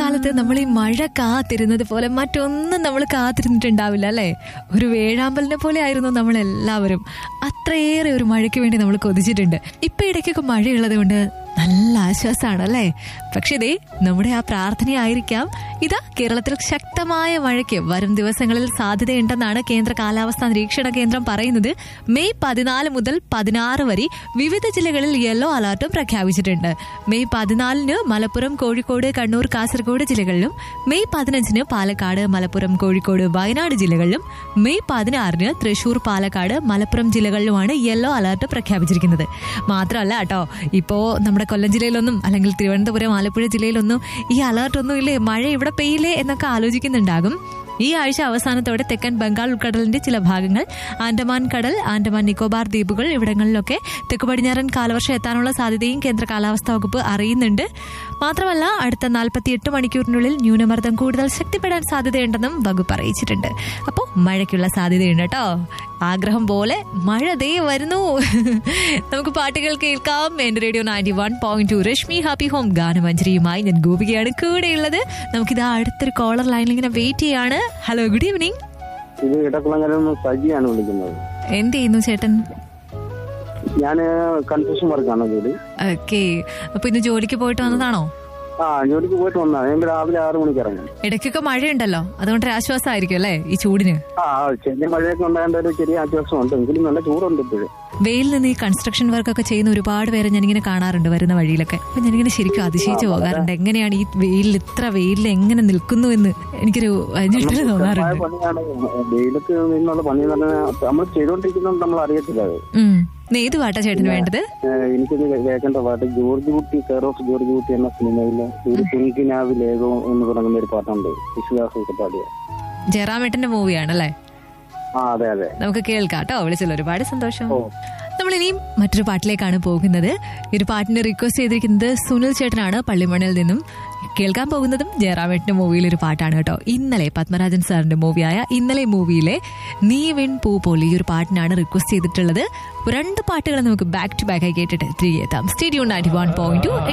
വേനൽക്കാലത്ത് നമ്മൾ ഈ മഴ കാത്തിരുന്നത് പോലെ മറ്റൊന്നും നമ്മൾ കാത്തിരുന്നിട്ടുണ്ടാവില്ല അല്ലേ ഒരു വേഴാമ്പലിനെ പോലെ ആയിരുന്നു നമ്മൾ എല്ലാവരും അത്രയേറെ ഒരു മഴയ്ക്ക് വേണ്ടി നമ്മൾ കൊതിച്ചിട്ടുണ്ട് ഇപ്പൊ ഇടയ്ക്കൊക്കെ മഴയുള്ളത് കൊണ്ട് നല്ല ആശ്വാസമാണ് അല്ലേ പക്ഷേ ഇതേ നമ്മുടെ ആ പ്രാർത്ഥനയായിരിക്കാം ഇതാ കേരളത്തിൽ ശക്തമായ മഴയ്ക്ക് വരും ദിവസങ്ങളിൽ സാധ്യതയുണ്ടെന്നാണ് കേന്ദ്ര കാലാവസ്ഥാ നിരീക്ഷണ കേന്ദ്രം പറയുന്നത് മെയ് പതിനാല് മുതൽ പതിനാറ് വരെ വിവിധ ജില്ലകളിൽ യെല്ലോ അലർട്ടും പ്രഖ്യാപിച്ചിട്ടുണ്ട് മെയ് പതിനാലിന് മലപ്പുറം കോഴിക്കോട് കണ്ണൂർ കാസർഗോഡ് ജില്ലകളിലും മെയ് പതിനഞ്ചിന് പാലക്കാട് മലപ്പുറം കോഴിക്കോട് വയനാട് ജില്ലകളിലും മെയ് പതിനാറിന് തൃശൂർ പാലക്കാട് മലപ്പുറം ജില്ലകളിലുമാണ് യെല്ലോ അലർട്ട് പ്രഖ്യാപിച്ചിരിക്കുന്നത് മാത്രമല്ല കേട്ടോ ഇപ്പോ നമ്മുടെ കൊല്ലം ജില്ലയിലൊന്നും അല്ലെങ്കിൽ തിരുവനന്തപുരം ആലപ്പുഴ ജില്ലയിലൊന്നും ഈ അലർട്ട് ഒന്നും ഇല്ലേ മഴ ഇവിടെ പെയ്യില്ലേ എന്നൊക്കെ ആലോചിക്കുന്നുണ്ടാകും ഈ ആഴ്ച അവസാനത്തോടെ തെക്കൻ ബംഗാൾ ഉൾക്കടലിന്റെ ചില ഭാഗങ്ങൾ ആൻഡമാൻ കടൽ ആൻഡമാൻ നിക്കോബാർ ദ്വീപുകൾ ഇവിടങ്ങളിലൊക്കെ തെക്കു പടിഞ്ഞാറൻ കാലവർഷം എത്താനുള്ള സാധ്യതയും കേന്ദ്ര കാലാവസ്ഥാ വകുപ്പ് അറിയുന്നുണ്ട് മാത്രമല്ല അടുത്ത നാൽപ്പത്തിയെട്ട് മണിക്കൂറിനുള്ളിൽ ന്യൂനമർദ്ദം കൂടുതൽ ശക്തിപ്പെടാൻ സാധ്യതയുണ്ടെന്നും വകുപ്പ് അറിയിച്ചിട്ടുണ്ട് അപ്പോൾ മഴയ്ക്കുള്ള സാധ്യതയുണ്ട് കേട്ടോ ആഗ്രഹം പോലെ മഴ ദേ വരുന്നു നമുക്ക് പാട്ടുകൾ കേൾക്കാം എന്റെ radio ninety one point two Rashmi happy home ഗാനമഞ്ജരിയുമായി ഞാൻ ഗോപികയാണ് കൂടെയുള്ളത് നമുക്കിതാ അടുത്തൊരു കോളർ ലൈനിൽ ഇങ്ങനെ വെയിറ്റ് ചെയ്യാണ് ഹലോ ഗുഡ് ഈവനിങ് ഇത് ഇടക്കുളങ്ങര സജിയാണ് വിളിക്കുന്നത് എന്ത് ചെയ്യുന്നു ചേട്ടൻ ഞാൻ കൺസ്ട്രക്ഷൻ വർക്കാണ് ജോലി ഓക്കെ അപ്പൊ ഇന്ന് ജോലിക്ക് പോയിട്ട് വന്നതാണോ ആ ജോലിക്ക് പോയിട്ട് വന്നാ ഞാൻ രാവിലെ ആറ് മണിക്ക് ഇറങ്ങും ഇടയ്ക്കൊക്കെ മഴയുണ്ടല്ലോ അതുകൊണ്ട് ഒരു ആശ്വാസമായിരിക്കും അല്ലേ ഈ ചൂടിന് ആ ചെറിയ മഴയൊക്കെ ഉണ്ടായതിന്റെ ഒരു ചെറിയ ആശ്വാസമുണ്ട് എങ്കിലും നല്ല ചൂടുണ്ട് ഇപ്പോഴും വെയിൽ നിന്ന് ഈ കൺസ്ട്രക്ഷൻ വർക്ക് ഒക്കെ ചെയ്യുന്ന ഒരുപാട് പേരെ ഞാനിങ്ങനെ കാണാറുണ്ട് വരുന്ന വഴിയിലൊക്കെ അപ്പൊ ഞാനിങ്ങനെ ശരിക്കും അതിശയിച്ചു പോകാറുണ്ട് എങ്ങനെയാണ് ഈ വെയിലിൽ ഇത്ര വെയിലിൽ എങ്ങനെ നിൽക്കുന്നു എന്ന് എനിക്കൊരു ഞെട്ടൽ ശക്തമായ തോന്നാറുണ്ട് പണിയാണ് വെയിലത്ത് നിന്നുള്ള പണി എന്ന് പറഞ്ഞാൽ നമ്മൾ ചെയ്തോണ്ടിരിക്കുന്നത് നമ്മൾ അറിയത്തില്ല അത് ഉം ഇന്ന് ഏത് പാട്ടാ ചേട്ടന് വേണ്ടത് ഏഹ് എനിക്കിത് കേൾക്കേണ്ട പാട്ട് ജോർജ് കുട്ടി കെയർ ഓഫ് ജോർജ് കുട്ടി എന്ന സിനിമയിലെ ഒരു കുങ്കിനാവ് ലേഖോ എന്ന് പറയുന്ന ഒരു പാട്ടുണ്ട് വിശ്വാസമൊക്കെ പാടിയ ജയറാമേട്ടന്റെ മൂവിയാണ് അല്ലേ ആ അതെ അതെ നമുക്ക് കേൾക്കാം കേട്ടോ വിളിച്ചല്ലോ ഒരുപാട് സന്തോഷം ഓ. നമ്മൾ ഇനിയും മറ്റൊരു പാട്ടിലേക്കാണ് പോകുന്നത് ഈ ഒരു പാട്ടിന് റിക്വസ്റ്റ് ചെയ്തിരിക്കുന്നത് സുനിൽ ചേട്ടനാണ് പള്ളിമണിൽ നിന്നും കേൾക്കാൻ പോകുന്നതും ജയറാമേട്ടന്റെ മൂവിയിലെ ഒരു പാട്ടാണ് കേട്ടോ ഇന്നലെ പത്മരാജൻ സാറിന്റെ മൂവിയായ ഇന്നലെ മൂവിയിലെ നീ വെൺ പൂ പോലെ ഈ ഒരു പാട്ടിനാണ് റിക്വസ്റ്റ് ചെയ്തിട്ടുള്ളത് രണ്ട് പാട്ടുകൾ നമുക്ക് ബാക്ക് ടു ബാക്ക് ആയി കേട്ടിട്ട് തിരികെ എത്താം radio ninety one point to